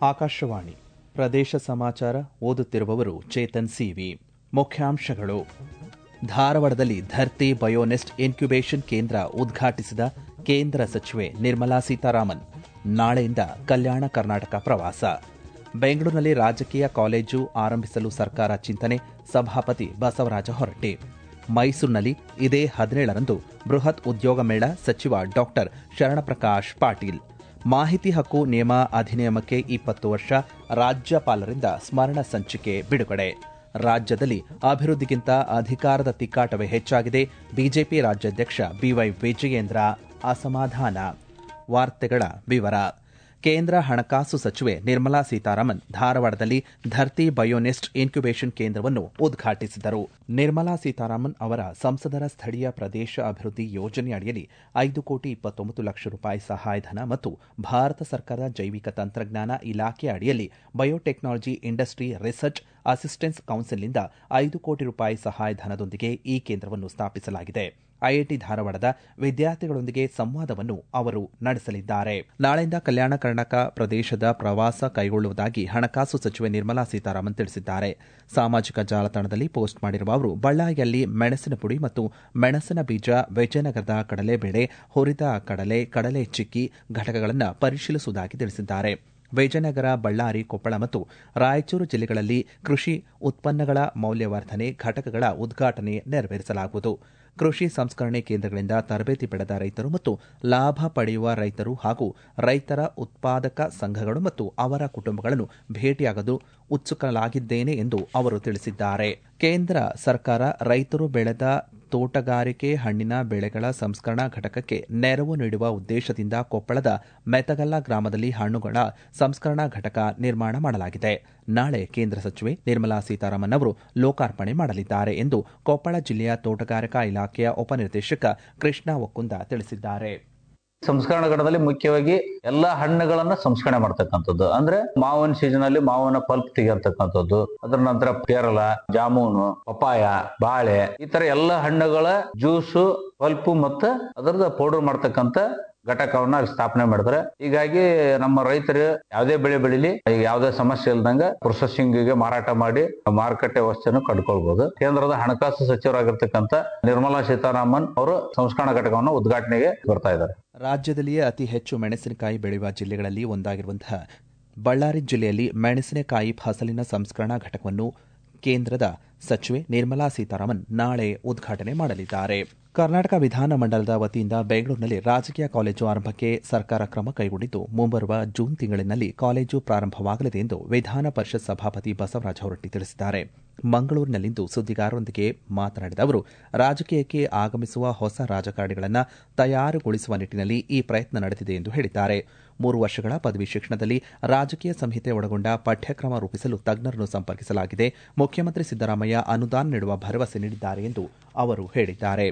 ಆಕಾಶವಾಣಿ ಪ್ರದೇಶ ಸಮಾಚಾರ ಓದುತ್ತಿರುವವರು ಚೇತನ್ ಸಿವಿ ಮುಖ್ಯಾಂಶಗಳು ಧಾರವಾಡದಲ್ಲಿ ಧರ್ತಿ ಬಯೋನೆಸ್ಟ್ ಇನ್ಕ್ಯುಬೇಷನ್ ಕೇಂದ್ರ ಉದ್ಘಾಟಿಸಿದ ಕೇಂದ್ರ ಸಚಿವೆ ನಿರ್ಮಲಾ ಸೀತಾರಾಮನ್ ನಾಳೆಯಿಂದ ಕಲ್ಯಾಣ ಕರ್ನಾಟಕ ಪ್ರವಾಸ ಬೆಂಗಳೂರಿನಲ್ಲಿ ರಾಜಕೀಯ ಕಾಲೇಜು ಆರಂಭಿಸಲು ಸರ್ಕಾರ ಚಿಂತನೆ ಸಭಾಪತಿ ಬಸವರಾಜ ಹೊರಟ್ಟಿ ಮೈಸೂರಿನಲ್ಲಿ ಇದೇ ಹದಿನೇಳರಂದು ಬೃಹತ್ ಉದ್ಯೋಗ ಮೇಳ ಸಚಿವ ಡಾಕ್ಟರ್ ಶರಣಪ್ರಕಾಶ್ ಪಾಟೀಲ್ ಮಾಹಿತಿ ಹಕ್ಕು ನಿಯಮ ಅಧಿನಿಯಮಕ್ಕೆ ಇಪ್ಪತ್ತು ವರ್ಷ ರಾಜ್ಯಪಾಲರಿಂದ ಸ್ಮರಣ ಸಂಚಿಕೆ ಬಿಡುಗಡೆ ರಾಜ್ಯದಲ್ಲಿ ಅಭಿವೃದ್ಧಿಗಿಂತ ಅಧಿಕಾರದ ತಿಕ್ಕಾಟವೇ ಹೆಚ್ಚಾಗಿದೆ ಬಿಜೆಪಿ ರಾಜ್ಯಾಧ್ಯಕ್ಷ ಬಿವೈ ವಿಜಯೇಂದ್ರ ಅಸಮಾಧಾನ ವಾರ್ತೆಗಳ ವಿವರ ಕೇಂದ್ರ ಹಣಕಾಸು ಸಚಿವೆ ನಿರ್ಮಲಾ ಸೀತಾರಾಮನ್ ಧಾರವಾಡದಲ್ಲಿ ಧರ್ತಿ ಬಯೋನೆಸ್ಟ್ ಇನ್ಕ್ಯುಬೇಷನ್ ಕೇಂದ್ರವನ್ನು ಉದ್ಘಾಟಿಸಿದರು ನಿರ್ಮಲಾ ಸೀತಾರಾಮನ್ ಅವರ ಸಂಸದರ ಸ್ಥಳೀಯ ಪ್ರದೇಶ ಅಭಿವೃದ್ಧಿ ಯೋಜನೆ ಅಡಿಯಲ್ಲಿ ಐದು ಕೋಟಿ ಇಪ್ಪತ್ತೊಂಬತ್ತು ಲಕ್ಷ ರೂಪಾಯಿ ಸಹಾಯಧನ ಮತ್ತು ಭಾರತ ಸರ್ಕಾರದ ಜೈವಿಕ ತಂತ್ರಜ್ಞಾನ ಇಲಾಖೆ ಅಡಿಯಲ್ಲಿ ಬಯೋಟೆಕ್ನಾಲಜಿ ಇಂಡಸ್ಟ್ರಿ ರಿಸರ್ಚ್ ಅಸಿಸ್ಟೆನ್ಸ್ ಕೌನ್ಸಿಲ್ನಿಂದ ಐದು ಕೋಟಿ ರೂಪಾಯಿ ಸಹಾಯಧನದೊಂದಿಗೆ ಈ ಕೇಂದ್ರವನ್ನು ಸ್ಥಾಪಿಸಲಾಗಿದೆ ಐಐಟಿ ಧಾರವಾಡದ ವಿದ್ಯಾರ್ಥಿಗಳೊಂದಿಗೆ ಸಂವಾದವನ್ನು ಅವರು ನಡೆಸಲಿದ್ದಾರೆ ನಾಳೆಯಿಂದ ಕಲ್ಯಾಣ ಕರ್ನಾಟಕ ಪ್ರದೇಶದ ಪ್ರವಾಸ ಕೈಗೊಳ್ಳುವುದಾಗಿ ಹಣಕಾಸು ಸಚಿವೆ ನಿರ್ಮಲಾ ಸೀತಾರಾಮನ್ ತಿಳಿಸಿದ್ದಾರೆ ಸಾಮಾಜಿಕ ಜಾಲತಾಣದಲ್ಲಿ ಪೋಸ್ಟ್ ಮಾಡಿರುವ ಅವರು ಬಳ್ಳಾರಿಯಲ್ಲಿ ಮೆಣಸಿನ ಪುಡಿ ಮತ್ತು ಮೆಣಸಿನ ಬೀಜ ವಿಜಯನಗರದ ಕಡಲೆಬೇಳೆ ಹುರಿದ ಕಡಲೆ ಕಡಲೆ ಚಿಕ್ಕಿ ಘಟಕಗಳನ್ನು ಪರಿಶೀಲಿಸುವುದಾಗಿ ತಿಳಿಸಿದ್ದಾರೆ ವಿಜಯನಗರ ಬಳ್ಳಾರಿ ಕೊಪ್ಪಳ ಮತ್ತು ರಾಯಚೂರು ಜಿಲ್ಲೆಗಳಲ್ಲಿ ಕೃಷಿ ಉತ್ಪನ್ನಗಳ ಮೌಲ್ಯವರ್ಧನೆ ಘಟಕಗಳ ಉದ್ಘಾಟನೆ ನೆರವೇರಿಸಲಾಗುವುದು ಕೃಷಿ ಸಂಸ್ಕರಣೆ ಕೇಂದ್ರಗಳಿಂದ ತರಬೇತಿ ಪಡೆದ ರೈತರು ಮತ್ತು ಲಾಭ ಪಡೆಯುವ ರೈತರು ಹಾಗೂ ರೈತರ ಉತ್ಪಾದಕ ಸಂಘಗಳು ಮತ್ತು ಅವರ ಕುಟುಂಬಗಳನ್ನು ಭೇಟಿಯಾಗಲು ಉತ್ಸುಕಲಾಗಿದ್ದೇನೆ ಎಂದು ಅವರು ತಿಳಿಸಿದ್ದಾರೆ ಕೇಂದ್ರ ಸರ್ಕಾರ ರೈತರು ಬೆಳೆದ ತೋಟಗಾರಿಕೆ ಹಣ್ಣಿನ ಬೆಳೆಗಳ ಸಂಸ್ಕರಣಾ ಘಟಕಕ್ಕೆ ನೆರವು ನೀಡುವ ಉದ್ದೇಶದಿಂದ ಕೊಪ್ಪಳದ ಮೆತಗಲ್ಲ ಗ್ರಾಮದಲ್ಲಿ ಹಣ್ಣುಗಳ ಸಂಸ್ಕರಣಾ ಘಟಕ ನಿರ್ಮಾಣ ಮಾಡಲಾಗಿದೆ ನಾಳೆ ಕೇಂದ್ರ ಸಚಿವೆ ನಿರ್ಮಲಾ ಸೀತಾರಾಮನ್ ಅವರು ಲೋಕಾರ್ಪಣೆ ಮಾಡಲಿದ್ದಾರೆ ಎಂದು ಕೊಪ್ಪಳ ಜಿಲ್ಲೆಯ ತೋಟಗಾರಿಕಾ ಇಲಾಖೆಯ ಉಪನಿರ್ದೇಶಕ ಕೃಷ್ಣ ಒಕ್ಕುಂದ ತಿಳಿಸಿದ್ದಾರೆ ಸಂಸ್ಕರಣ ಘಟದಲ್ಲಿ ಮುಖ್ಯವಾಗಿ ಎಲ್ಲಾ ಹಣ್ಣುಗಳನ್ನ ಸಂಸ್ಕರಣೆ ಮಾಡ್ತಕ್ಕಂಥದ್ದು ಅಂದ್ರೆ ಮಾವಿನ ಸೀಸನ್ ಅಲ್ಲಿ ಮಾವಿನ ಪಲ್ಪ್ ತೆಗೆಯತಕ್ಕಂಥದ್ದು ಅದರ ನಂತರ ಕೇರಳ ಜಾಮೂನು ಪಪಾಯ ಬಾಳೆ ಈ ತರ ಎಲ್ಲಾ ಹಣ್ಣುಗಳ ಜ್ಯೂಸು ಪಲ್ಪು ಮತ್ತು ಅದರದ ಪೌಡರ್ ಮಾಡ್ತಕ್ಕಂಥ ಘಟಕವನ್ನ ಸ್ಥಾಪನೆ ಮಾಡಿದ್ರೆ ಹೀಗಾಗಿ ನಮ್ಮ ರೈತರು ಯಾವುದೇ ಬೆಳೆ ಬೆಳಿಲಿ ಈಗ ಯಾವುದೇ ಸಮಸ್ಯೆ ಇಲ್ದಂಗ ಪ್ರೊಸೆಸಿಂಗ್ ಗೆ ಮಾರಾಟ ಮಾಡಿ ಮಾರುಕಟ್ಟೆ ವ್ಯವಸ್ಥೆಯನ್ನು ಕಂಡುಕೊಳ್ಬಹುದು ಕೇಂದ್ರದ ಹಣಕಾಸು ಸಚಿವರಾಗಿರ್ತಕ್ಕಂಥ ನಿರ್ಮಲಾ ಸೀತಾರಾಮನ್ ಅವರು ಸಂಸ್ಕರಣಾ ಘಟಕವನ್ನು ಉದ್ಘಾಟನೆಗೆ ಬರ್ತಾ ಇದ್ದಾರೆ ರಾಜ್ಯದಲ್ಲಿಯೇ ಅತಿ ಹೆಚ್ಚು ಮೆಣಸಿನಕಾಯಿ ಬೆಳೆಯುವ ಜಿಲ್ಲೆಗಳಲ್ಲಿ ಒಂದಾಗಿರುವಂತಹ ಬಳ್ಳಾರಿ ಜಿಲ್ಲೆಯಲ್ಲಿ ಮೆಣಸಿನಕಾಯಿ ಫಸಲಿನ ಸಂಸ್ಕರಣಾ ಘಟಕವನ್ನು ಕೇಂದ್ರದ ಸಚಿವೆ ನಿರ್ಮಲಾ ಸೀತಾರಾಮನ್ ನಾಳೆ ಉದ್ಘಾಟನೆ ಮಾಡಲಿದ್ದಾರೆ ಕರ್ನಾಟಕ ವಿಧಾನಮಂಡಲದ ವತಿಯಿಂದ ಬೆಂಗಳೂರಿನಲ್ಲಿ ರಾಜಕೀಯ ಕಾಲೇಜು ಆರಂಭಕ್ಕೆ ಸರ್ಕಾರ ಕ್ರಮ ಕೈಗೊಂಡಿದ್ದು ಮುಂಬರುವ ಜೂನ್ ತಿಂಗಳಿನಲ್ಲಿ ಕಾಲೇಜು ಪ್ರಾರಂಭವಾಗಲಿದೆ ಎಂದು ವಿಧಾನ ಪರಿಷತ್ ಸಭಾಪತಿ ಬಸವರಾಜ ಹೊರಟ್ಟಿ ತಿಳಿಸಿದ್ದಾರೆ ಮಂಗಳೂರಿನಲ್ಲಿಂದು ಸುದ್ದಿಗಾರರೊಂದಿಗೆ ಮಾತನಾಡಿದ ಅವರು ರಾಜಕೀಯಕ್ಕೆ ಆಗಮಿಸುವ ಹೊಸ ರಾಜಕಾರಣಿಗಳನ್ನು ತಯಾರುಗೊಳಿಸುವ ನಿಟ್ಟಿನಲ್ಲಿ ಈ ಪ್ರಯತ್ನ ನಡೆದಿದೆ ಎಂದು ಹೇಳಿದ್ದಾರೆ ಮೂರು ವರ್ಷಗಳ ಪದವಿ ಶಿಕ್ಷಣದಲ್ಲಿ ರಾಜಕೀಯ ಸಂಹಿತೆ ಒಳಗೊಂಡ ಪಠ್ಯಕ್ರಮ ರೂಪಿಸಲು ತಜ್ಞರನ್ನು ಸಂಪರ್ಕಿಸಲಾಗಿದೆ ಮುಖ್ಯಮಂತ್ರಿ ಸಿದ್ದರಾಮಯ್ಯ ಅನುದಾನ ನೀಡುವ ಭರವಸೆ ನೀಡಿದ್ದಾರೆ ಎಂದು ಅವರು ಹೇಳಿದ್ದಾರೆ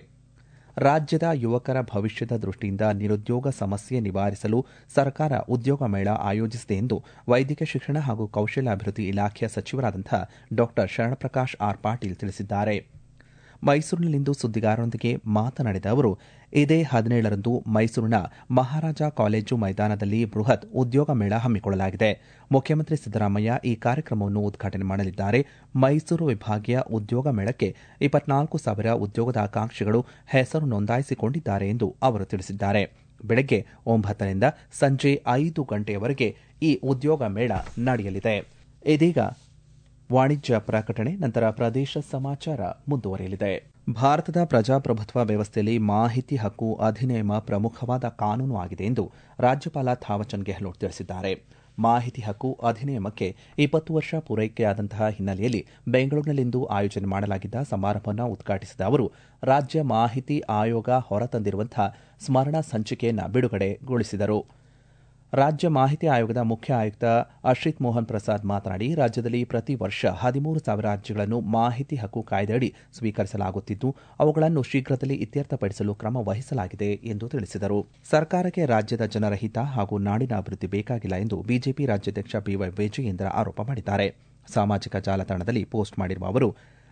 ರಾಜ್ಯದ ಯುವಕರ ಭವಿಷ್ಯದ ದೃಷ್ಟಿಯಿಂದ ನಿರುದ್ಯೋಗ ಸಮಸ್ಯೆ ನಿವಾರಿಸಲು ಸರ್ಕಾರ ಉದ್ಯೋಗ ಮೇಳ ಆಯೋಜಿಸಿದೆ ಎಂದು ವೈದ್ಯಕೀಯ ಶಿಕ್ಷಣ ಹಾಗೂ ಕೌಶಲ್ಯಾಭಿವೃದ್ಧಿ ಇಲಾಖೆಯ ಸಚಿವರಾದಂಥ ಡಾ ಶರಣಪ್ರಕಾಶ್ ಆರ್ ಪಾಟೀಲ್ ತಿಳಿಸಿದ್ದಾರೆ ಮೈಸೂರಿನಲ್ಲಿಂದು ಸುದ್ದಿಗಾರರೊಂದಿಗೆ ಮಾತನಾಡಿದ ಅವರು ಇದೇ ಹದಿನೇಳರಂದು ಮೈಸೂರಿನ ಮಹಾರಾಜ ಕಾಲೇಜು ಮೈದಾನದಲ್ಲಿ ಬೃಹತ್ ಉದ್ಯೋಗ ಮೇಳ ಹಮ್ಮಿಕೊಳ್ಳಲಾಗಿದೆ ಮುಖ್ಯಮಂತ್ರಿ ಸಿದ್ದರಾಮಯ್ಯ ಈ ಕಾರ್ಯಕ್ರಮವನ್ನು ಉದ್ಘಾಟನೆ ಮಾಡಲಿದ್ದಾರೆ ಮೈಸೂರು ವಿಭಾಗೀಯ ಉದ್ಯೋಗ ಮೇಳಕ್ಕೆ ಇಪ್ಪತ್ನಾಲ್ಕು ಸಾವಿರ ಉದ್ಯೋಗದ ಆಕಾಂಕ್ಷಿಗಳು ಹೆಸರು ನೋಂದಾಯಿಸಿಕೊಂಡಿದ್ದಾರೆ ಎಂದು ಅವರು ತಿಳಿಸಿದ್ದಾರೆ ಬೆಳಗ್ಗೆ ಒಂಬತ್ತರಿಂದ ಸಂಜೆ ಐದು ಗಂಟೆಯವರೆಗೆ ಈ ಉದ್ಯೋಗ ಮೇಳ ನಡೆಯಲಿದೆ ಇದೀಗ ವಾಣಿಜ್ಯ ಪ್ರಕಟಣೆ ನಂತರ ಪ್ರದೇಶ ಸಮಾಚಾರ ಮುಂದುವರಿಯಲಿದೆ ಭಾರತದ ಪ್ರಜಾಪ್ರಭುತ್ವ ವ್ಯವಸ್ಥೆಯಲ್ಲಿ ಮಾಹಿತಿ ಹಕ್ಕು ಅಧಿನಿಯಮ ಪ್ರಮುಖವಾದ ಕಾನೂನು ಆಗಿದೆ ಎಂದು ರಾಜ್ಯಪಾಲ ಥಾವಚಂದ್ ಗೆಹ್ಲೋಟ್ ತಿಳಿಸಿದ್ದಾರೆ ಮಾಹಿತಿ ಹಕ್ಕು ಅಧಿನಿಯಮಕ್ಕೆ ಇಪ್ಪತ್ತು ವರ್ಷ ಪೂರೈಕೆಯಾದಂತಹ ಹಿನ್ನೆಲೆಯಲ್ಲಿ ಬೆಂಗಳೂರಿನಲ್ಲಿಂದು ಆಯೋಜನೆ ಮಾಡಲಾಗಿದ್ದ ಸಮಾರಂಭವನ್ನು ಉದ್ಘಾಟಿಸಿದ ಅವರು ರಾಜ್ಯ ಮಾಹಿತಿ ಆಯೋಗ ಹೊರತಂದಿರುವಂತಹ ಸ್ಮರಣ ಸಂಚಿಕೆಯನ್ನು ಬಿಡುಗಡೆಗೊಳಿಸಿದರು ರಾಜ್ಯ ಮಾಹಿತಿ ಆಯೋಗದ ಮುಖ್ಯ ಆಯುಕ್ತ ಅಶ್ರಿತ್ ಮೋಹನ್ ಪ್ರಸಾದ್ ಮಾತನಾಡಿ ರಾಜ್ಯದಲ್ಲಿ ಪ್ರತಿ ವರ್ಷ ಹದಿಮೂರು ಸಾವಿರ ಅರ್ಜಿಗಳನ್ನು ಮಾಹಿತಿ ಹಕ್ಕು ಕಾಯ್ದೆಯಡಿ ಸ್ವೀಕರಿಸಲಾಗುತ್ತಿದ್ದು ಅವುಗಳನ್ನು ಶೀಘ್ರದಲ್ಲೇ ಇತ್ಯರ್ಥಪಡಿಸಲು ಕ್ರಮ ವಹಿಸಲಾಗಿದೆ ಎಂದು ತಿಳಿಸಿದರು ಸರ್ಕಾರಕ್ಕೆ ರಾಜ್ಯದ ಜನರ ಹಿತ ಹಾಗೂ ನಾಡಿನ ಅಭಿವೃದ್ಧಿ ಬೇಕಾಗಿಲ್ಲ ಎಂದು ಬಿಜೆಪಿ ರಾಜ್ಯಾಧ್ಯಕ್ಷ ಬಿವೈ ವಿಜಯೇಂದ್ರ ಆರೋಪ ಮಾಡಿದ್ದಾರೆ ಸಾಮಾಜಿಕ ಜಾಲತಾಣದಲ್ಲಿ ಪೋಸ್ಟ್ ಮಾಡಿರುವ ಅವರು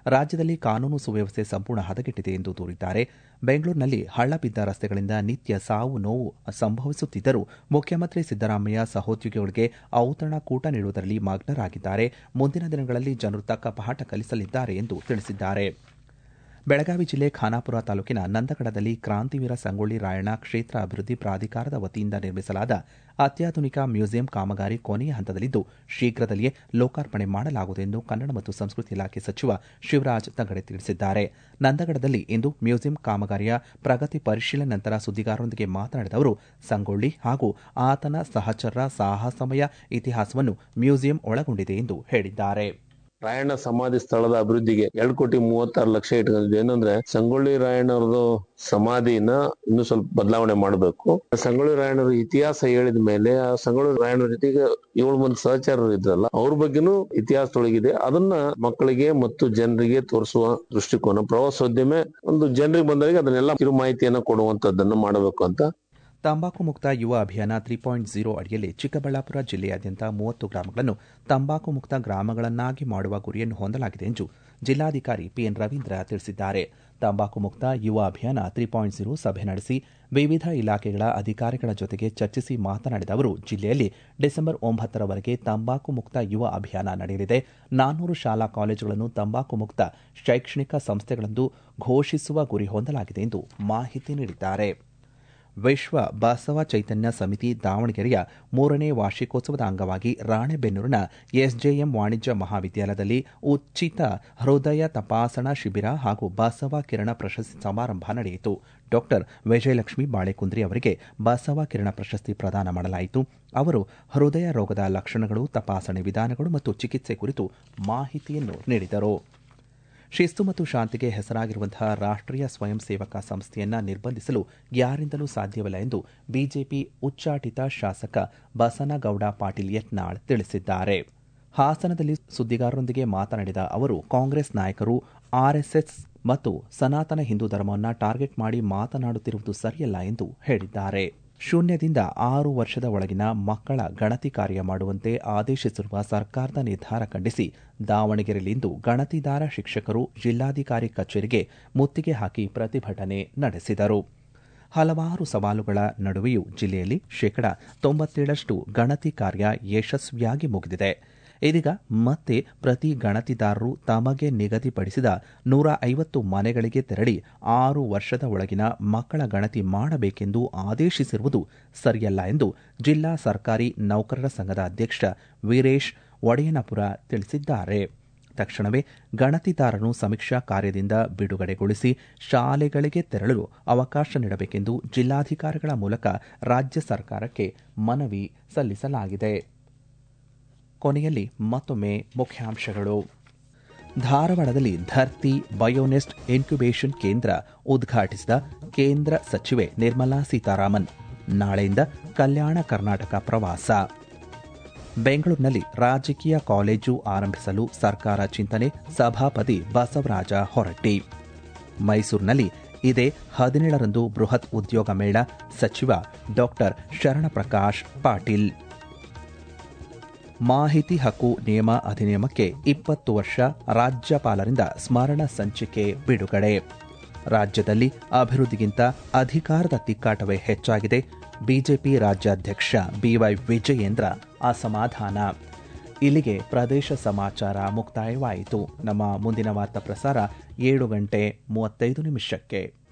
ರಾಜ್ಯದಲ್ಲಿ ಕಾನೂನು ಸುವ್ಯವಸ್ಥೆ ಸಂಪೂರ್ಣ ಹದಗೆಟ್ಟಿದೆ ಎಂದು ದೂರಿದ್ದಾರೆ ಬೆಂಗಳೂರಿನಲ್ಲಿ ಹಳ್ಳ ಬಿದ್ದ ರಸ್ತೆಗಳಿಂದ ನಿತ್ಯ ಸಾವು ನೋವು ಸಂಭವಿಸುತ್ತಿದ್ದರೂ ಮುಖ್ಯಮಂತ್ರಿ ಸಿದ್ದರಾಮಯ್ಯ ಸಹೋದ್ಯೋಗಿಗಳಿಗೆ ಔತಣ ಕೂಟ ನೀಡುವುದರಲ್ಲಿ ಮಗ್ನರಾಗಿದ್ದಾರೆ ಮುಂದಿನ ದಿನಗಳಲ್ಲಿ ಜನರು ತಕ್ಕ ಪಾಠ ಕಲಿಸಲಿದ್ದಾರೆ ಎಂದು ತಿಳಿಸಿದ್ದಾರೆ ಬೆಳಗಾವಿ ಜಿಲ್ಲೆ ಖಾನಾಪುರ ತಾಲೂಕಿನ ನಂದಗಡದಲ್ಲಿ ಕ್ರಾಂತಿವೀರ ಸಂಗೊಳ್ಳಿ ರಾಯಣ್ಣ ಕ್ಷೇತ್ರ ಅಭಿವೃದ್ಧಿ ಪ್ರಾಧಿಕಾರದ ವತಿಯಿಂದ ನಿರ್ಮಿಸಲಾದ ಅತ್ಯಾಧುನಿಕ ಮ್ಯೂಸಿಯಂ ಕಾಮಗಾರಿ ಕೊನೆಯ ಹಂತದಲ್ಲಿದ್ದು ಶೀಘ್ರದಲ್ಲಿಯೇ ಲೋಕಾರ್ಪಣೆ ಮಾಡಲಾಗುವುದು ಎಂದು ಕನ್ನಡ ಮತ್ತು ಸಂಸ್ಕೃತಿ ಇಲಾಖೆ ಸಚಿವ ಶಿವರಾಜ್ ತಂಗಡೆ ತಿಳಿಸಿದ್ದಾರೆ ನಂದಗಡದಲ್ಲಿ ಇಂದು ಮ್ಯೂಸಿಯಂ ಕಾಮಗಾರಿಯ ಪ್ರಗತಿ ಪರಿಶೀಲನೆ ನಂತರ ಸುದ್ದಿಗಾರರೊಂದಿಗೆ ಮಾತನಾಡಿದ ಅವರು ಸಂಗೊಳ್ಳಿ ಹಾಗೂ ಆತನ ಸಹಚರರ ಸಾಹಸಮಯ ಇತಿಹಾಸವನ್ನು ಮ್ಯೂಸಿಯಂ ಒಳಗೊಂಡಿದೆ ಎಂದು ಹೇಳಿದ್ದಾರೆ ರಾಯಣ್ಣ ಸಮಾಧಿ ಸ್ಥಳದ ಅಭಿವೃದ್ಧಿಗೆ ಎರಡು ಕೋಟಿ ಮೂವತ್ತಾರು ಲಕ್ಷ ಇಟ್ಕೊಂಡಿದ್ವಿ ಏನಂದ್ರೆ ಸಂಗೊಳ್ಳಿ ರಾಯಣ್ಣವ್ರದ್ದು ಸಮಾಧಿನ ಇನ್ನು ಸ್ವಲ್ಪ ಬದಲಾವಣೆ ಮಾಡಬೇಕು ಸಂಗೊಳ್ಳಿ ರಾಯಣ್ಣರ ಇತಿಹಾಸ ಹೇಳಿದ ಮೇಲೆ ಆ ಸಂಗೊಳ್ಳಿ ರಾಯಣ್ಣರ ಜೊತೆಗೆ ಏಳು ಮಂದಿ ಸಹಚರರು ಇದ್ರಲ್ಲ ಅವ್ರ ಬಗ್ಗೆನೂ ಇತಿಹಾಸದೊಳಗಿದೆ ಅದನ್ನ ಮಕ್ಕಳಿಗೆ ಮತ್ತು ಜನರಿಗೆ ತೋರಿಸುವ ದೃಷ್ಟಿಕೋನ ಪ್ರವಾಸೋದ್ಯಮ ಒಂದು ಜನರಿಗೆ ಬಂದವರಿಗೆ ಅದನ್ನೆಲ್ಲ ಕಿರು ಮಾಹಿತಿಯನ್ನ ಕೊಡುವಂತದ್ದನ್ನು ಮಾಡಬೇಕು ಅಂತ ತಂಬಾಕು ಮುಕ್ತ ಯುವ ಅಭಿಯಾನ ತ್ರೀ ಪಾಯಿಂಟ್ ಜೀರೋ ಅಡಿಯಲ್ಲಿ ಚಿಕ್ಕಬಳ್ಳಾಪುರ ಜಿಲ್ಲೆಯಾದ್ಯಂತ ಮೂವತ್ತು ಗ್ರಾಮಗಳನ್ನು ತಂಬಾಕು ಮುಕ್ತ ಗ್ರಾಮಗಳನ್ನಾಗಿ ಮಾಡುವ ಗುರಿಯನ್ನು ಹೊಂದಲಾಗಿದೆ ಎಂದು ಜಿಲ್ಲಾಧಿಕಾರಿ ಪಿಎನ್ ರವೀಂದ್ರ ತಿಳಿಸಿದ್ದಾರೆ ತಂಬಾಕು ಮುಕ್ತ ಯುವ ಅಭಿಯಾನ ತ್ರೀ ಪಾಯಿಂಟ್ ಜೀರೋ ಸಭೆ ನಡೆಸಿ ವಿವಿಧ ಇಲಾಖೆಗಳ ಅಧಿಕಾರಿಗಳ ಜೊತೆಗೆ ಚರ್ಚಿಸಿ ಮಾತನಾಡಿದ ಅವರು ಜಿಲ್ಲೆಯಲ್ಲಿ ಡಿಸೆಂಬರ್ ಒಂಬತ್ತರವರೆಗೆ ತಂಬಾಕು ಮುಕ್ತ ಯುವ ಅಭಿಯಾನ ನಡೆಯಲಿದೆ ನಾನ್ನೂರು ಶಾಲಾ ಕಾಲೇಜುಗಳನ್ನು ತಂಬಾಕು ಮುಕ್ತ ಶೈಕ್ಷಣಿಕ ಸಂಸ್ಥೆಗಳೆಂದು ಘೋಷಿಸುವ ಗುರಿ ಹೊಂದಲಾಗಿದೆ ಎಂದು ಮಾಹಿತಿ ನೀಡಿದ್ದಾರೆ ವಿಶ್ವ ಬಸವ ಚೈತನ್ಯ ಸಮಿತಿ ದಾವಣಗೆರೆಯ ಮೂರನೇ ವಾರ್ಷಿಕೋತ್ಸವದ ಅಂಗವಾಗಿ ರಾಣೆಬೆನ್ನೂರಿನ ಎಸ್ಜೆಎಂ ವಾಣಿಜ್ಯ ಮಹಾವಿದ್ಯಾಲಯದಲ್ಲಿ ಉಚಿತ ಹೃದಯ ತಪಾಸಣಾ ಶಿಬಿರ ಹಾಗೂ ಬಸವ ಕಿರಣ ಪ್ರಶಸ್ತಿ ಸಮಾರಂಭ ನಡೆಯಿತು ಡಾಕ್ಟರ್ ವಿಜಯಲಕ್ಷ್ಮಿ ಬಾಳೆಕುಂದ್ರಿ ಅವರಿಗೆ ಬಸವ ಕಿರಣ ಪ್ರಶಸ್ತಿ ಪ್ರದಾನ ಮಾಡಲಾಯಿತು ಅವರು ಹೃದಯ ರೋಗದ ಲಕ್ಷಣಗಳು ತಪಾಸಣೆ ವಿಧಾನಗಳು ಮತ್ತು ಚಿಕಿತ್ಸೆ ಕುರಿತು ಮಾಹಿತಿಯನ್ನು ನೀಡಿದರು ಶಿಸ್ತು ಮತ್ತು ಶಾಂತಿಗೆ ಹೆಸರಾಗಿರುವಂತಹ ರಾಷ್ಟ್ರೀಯ ಸ್ವಯಂ ಸೇವಕ ಸಂಸ್ಥೆಯನ್ನ ನಿರ್ಬಂಧಿಸಲು ಯಾರಿಂದಲೂ ಸಾಧ್ಯವಿಲ್ಲ ಎಂದು ಬಿಜೆಪಿ ಉಚ್ಚಾಟಿತ ಶಾಸಕ ಬಸನಗೌಡ ಪಾಟೀಲ್ ಯತ್ನಾಳ್ ತಿಳಿಸಿದ್ದಾರೆ ಹಾಸನದಲ್ಲಿ ಸುದ್ದಿಗಾರರೊಂದಿಗೆ ಮಾತನಾಡಿದ ಅವರು ಕಾಂಗ್ರೆಸ್ ನಾಯಕರು ಆರ್ಎಸ್ಎಸ್ ಮತ್ತು ಸನಾತನ ಹಿಂದೂ ಧರ್ಮವನ್ನು ಟಾರ್ಗೆಟ್ ಮಾಡಿ ಮಾತನಾಡುತ್ತಿರುವುದು ಸರಿಯಲ್ಲ ಎಂದು ಹೇಳಿದ್ದಾರೆ ಶೂನ್ಯದಿಂದ ಆರು ವರ್ಷದ ಒಳಗಿನ ಮಕ್ಕಳ ಗಣತಿ ಕಾರ್ಯ ಮಾಡುವಂತೆ ಆದೇಶಿಸಿರುವ ಸರ್ಕಾರದ ನಿರ್ಧಾರ ಖಂಡಿಸಿ ದಾವಣಗೆರೆಯಲ್ಲಿಂದು ಗಣತಿದಾರ ಶಿಕ್ಷಕರು ಜಿಲ್ಲಾಧಿಕಾರಿ ಕಚೇರಿಗೆ ಮುತ್ತಿಗೆ ಹಾಕಿ ಪ್ರತಿಭಟನೆ ನಡೆಸಿದರು ಹಲವಾರು ಸವಾಲುಗಳ ನಡುವೆಯೂ ಜಿಲ್ಲೆಯಲ್ಲಿ ಶೇಕಡಾ ತೊಂಬತ್ತೇಳರಷ್ಟು ಗಣತಿ ಕಾರ್ಯ ಯಶಸ್ವಿಯಾಗಿ ಮುಗಿದಿದೆ ಇದೀಗ ಮತ್ತೆ ಪ್ರತಿ ಗಣತಿದಾರರು ತಮಗೆ ನಿಗದಿಪಡಿಸಿದ ನೂರ ಐವತ್ತು ಮನೆಗಳಿಗೆ ತೆರಳಿ ಆರು ವರ್ಷದ ಒಳಗಿನ ಮಕ್ಕಳ ಗಣತಿ ಮಾಡಬೇಕೆಂದು ಆದೇಶಿಸಿರುವುದು ಸರಿಯಲ್ಲ ಎಂದು ಜಿಲ್ಲಾ ಸರ್ಕಾರಿ ನೌಕರರ ಸಂಘದ ಅಧ್ಯಕ್ಷ ವೀರೇಶ್ ಒಡೆಯನಪುರ ತಿಳಿಸಿದ್ದಾರೆ ತಕ್ಷಣವೇ ಗಣತಿದಾರನು ಸಮೀಕ್ಷಾ ಕಾರ್ಯದಿಂದ ಬಿಡುಗಡೆಗೊಳಿಸಿ ಶಾಲೆಗಳಿಗೆ ತೆರಳಲು ಅವಕಾಶ ನೀಡಬೇಕೆಂದು ಜಿಲ್ಲಾಧಿಕಾರಿಗಳ ಮೂಲಕ ರಾಜ್ಯ ಸರ್ಕಾರಕ್ಕೆ ಮನವಿ ಸಲ್ಲಿಸಲಾಗಿದೆ ಕೊನೆಯಲ್ಲಿ ಮತ್ತೊಮ್ಮೆ ಮುಖ್ಯಾಂಶಗಳು ಧಾರವಾಡದಲ್ಲಿ ಧರ್ತಿ ಬಯೋನೆಸ್ಟ್ ಇನ್ಕ್ಯುಬೇಷನ್ ಕೇಂದ್ರ ಉದ್ಘಾಟಿಸಿದ ಕೇಂದ್ರ ಸಚಿವೆ ನಿರ್ಮಲಾ ಸೀತಾರಾಮನ್ ನಾಳೆಯಿಂದ ಕಲ್ಯಾಣ ಕರ್ನಾಟಕ ಪ್ರವಾಸ ಬೆಂಗಳೂರಿನಲ್ಲಿ ರಾಜಕೀಯ ಕಾಲೇಜು ಆರಂಭಿಸಲು ಸರ್ಕಾರ ಚಿಂತನೆ ಸಭಾಪತಿ ಬಸವರಾಜ ಹೊರಟ್ಟಿ ಮೈಸೂರಿನಲ್ಲಿ ಇದೇ ಹದಿನೇಳರಂದು ಬೃಹತ್ ಉದ್ಯೋಗ ಮೇಳ ಸಚಿವ ಡಾಕ್ಟರ್ ಶರಣಪ್ರಕಾಶ್ ಪಾಟೀಲ್ ಮಾಹಿತಿ ಹಕ್ಕು ನಿಯಮ ಅಧಿನಿಯಮಕ್ಕೆ ಇಪ್ಪತ್ತು ವರ್ಷ ರಾಜ್ಯಪಾಲರಿಂದ ಸ್ಮರಣ ಸಂಚಿಕೆ ಬಿಡುಗಡೆ ರಾಜ್ಯದಲ್ಲಿ ಅಭಿವೃದ್ಧಿಗಿಂತ ಅಧಿಕಾರದ ತಿಕ್ಕಾಟವೇ ಹೆಚ್ಚಾಗಿದೆ ಬಿಜೆಪಿ ರಾಜ್ಯಾಧ್ಯಕ್ಷ ಬಿವೈ ವಿಜಯೇಂದ್ರ ಅಸಮಾಧಾನ ಇಲ್ಲಿಗೆ ಪ್ರದೇಶ ಸಮಾಚಾರ ಮುಕ್ತಾಯವಾಯಿತು ನಮ್ಮ ಮುಂದಿನ ವಾರ್ತಾ ಪ್ರಸಾರ ಏಳು ಗಂಟೆ ಮೂವತ್ತೈದು ನಿಮಿಷಕ್ಕೆ